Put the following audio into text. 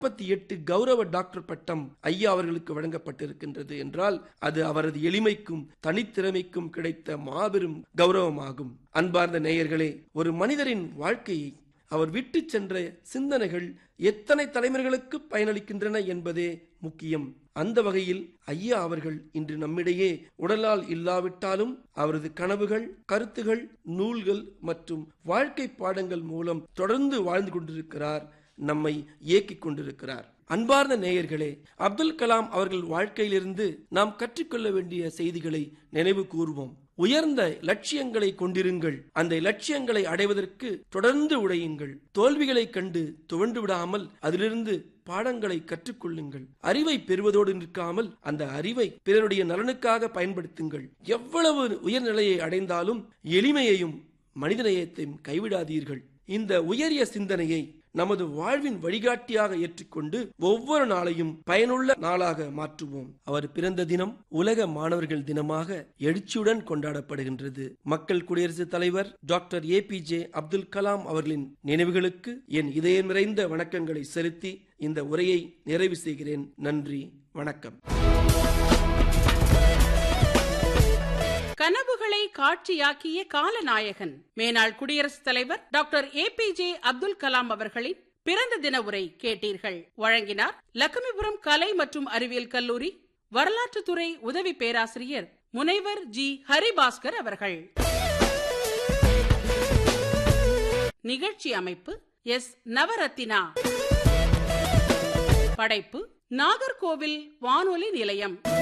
முப்பத்தி எட்டு கௌரவ டாக்டர் பட்டம் ஐயா அவர்களுக்கு வழங்கப்பட்டிருக்கின்றது என்றால் அது அவரது எளிமைக்கும் தனித்திறமைக்கும் கிடைத்த மாபெரும் கௌரவமாகும் அன்பார்ந்த நேயர்களே ஒரு மனிதரின் வாழ்க்கையை அவர் விட்டு சென்ற சிந்தனைகள் எத்தனை தலைமுறைகளுக்கு பயனளிக்கின்றன என்பதே முக்கியம் அந்த வகையில் ஐயா அவர்கள் இன்று நம்மிடையே உடலால் இல்லாவிட்டாலும் அவரது கனவுகள் கருத்துகள் நூல்கள் மற்றும் வாழ்க்கை பாடங்கள் மூலம் தொடர்ந்து வாழ்ந்து கொண்டிருக்கிறார் நம்மை இயக்கிக் கொண்டிருக்கிறார் அன்பார்ந்த நேயர்களே அப்துல் கலாம் அவர்கள் வாழ்க்கையிலிருந்து நாம் கற்றுக்கொள்ள வேண்டிய செய்திகளை நினைவு கூறுவோம் உயர்ந்த லட்சியங்களை கொண்டிருங்கள் அந்த லட்சியங்களை அடைவதற்கு தொடர்ந்து உழையுங்கள் தோல்விகளை கண்டு துவண்டு விடாமல் அதிலிருந்து பாடங்களை கற்றுக்கொள்ளுங்கள் அறிவை பெறுவதோடு நிற்காமல் அந்த அறிவை பிறருடைய நலனுக்காக பயன்படுத்துங்கள் எவ்வளவு உயர்நிலையை அடைந்தாலும் எளிமையையும் மனிதநேயத்தையும் கைவிடாதீர்கள் இந்த உயரிய சிந்தனையை நமது வாழ்வின் வழிகாட்டியாக ஏற்றுக்கொண்டு ஒவ்வொரு நாளையும் பயனுள்ள நாளாக மாற்றுவோம் அவர் பிறந்த தினம் உலக மாணவர்கள் தினமாக எழுச்சியுடன் கொண்டாடப்படுகின்றது மக்கள் குடியரசுத் தலைவர் doctor A P J Abdul Kalam அவர்களின் நினைவுகளுக்கு என் இதயம் நிறைந்த வணக்கங்களை செலுத்தி இந்த உரையை நிறைவு செய்கிறேன் நன்றி வணக்கம் கனவுகளை காட்சியாக்கிய காலநாயகன் மேனாள் குடியரசுத் தலைவர் doctor A P J Abdul Kalam அவர்களின் பிறந்த தின உரை கேட்டீர்கள் வழங்கினார் லட்சுமிபுரம் கலை மற்றும் அறிவியல் கல்லூரி வரலாற்றுத்துறை உதவி பேராசிரியர் முனைவர் ஜி ஹரிபாஸ்கர் அவர்கள் நிகழ்ச்சி அமைப்பு எஸ் நவரத்தினா படைப்பு நாகர்கோவில் வானொலி நிலையம்